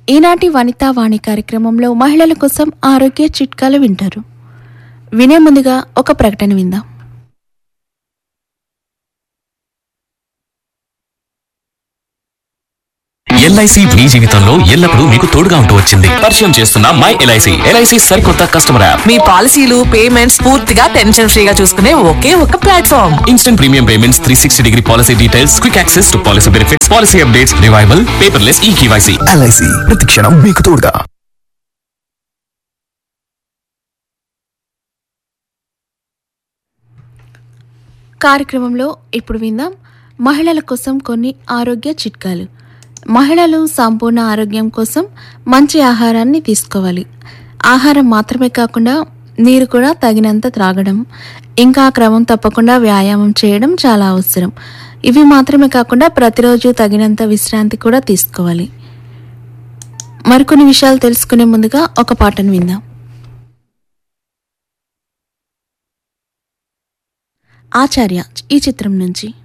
ఈనాటి వనితా వాణి కార్యక్రమంలో మహిళల కోసం ఆరోగ్య చిట్కాలు వింటారు వినే ముందుగా ఒక ప్రకటన విందాం ఎల్ఐసి మీ జీవితంలో ఎల్లప్పుడూ మీకు తోడుగా ఉంటూ వచ్చింది పరిచయం చేస్తున్న మై ఎల్ఐసి ఎల్ఐసి సరికొత్త కస్టమర్ యాప్ మీ పాలసీలు పేమెంట్స్ పూర్తిగా టెన్షన్ ఫ్రీగా చూసుకునే ఒకే ఒక platform instant premium payments three sixty degree policy details quick access to policy benefits policy updates revival paperless e KYC LIC ప్రతిక్షణం మీకు తోడుగా కార్యక్రమంలో ఇప్పుడు విందాం మహిళల కోసం కొన్ని ఆరోగ్య చిట్కాలు మహిళలు సంపూర్ణ ఆరోగ్యం కోసం మంచి ఆహారాన్ని తీసుకోవాలి ఆహారం మాత్రమే కాకుండా నీరు కూడా తగినంత త్రాగడం ఇంకా క్రమం తప్పకుండా వ్యాయామం చేయడం చాలా అవసరం ఇవి మాత్రమే కాకుండా ప్రతిరోజు తగినంత విశ్రాంతి కూడా తీసుకోవాలి మరికొన్ని విషయాలు తెలుసుకునే ముందుగా ఒక పాటను విందాం ఆచార్య ఈ చిత్రం నుంచి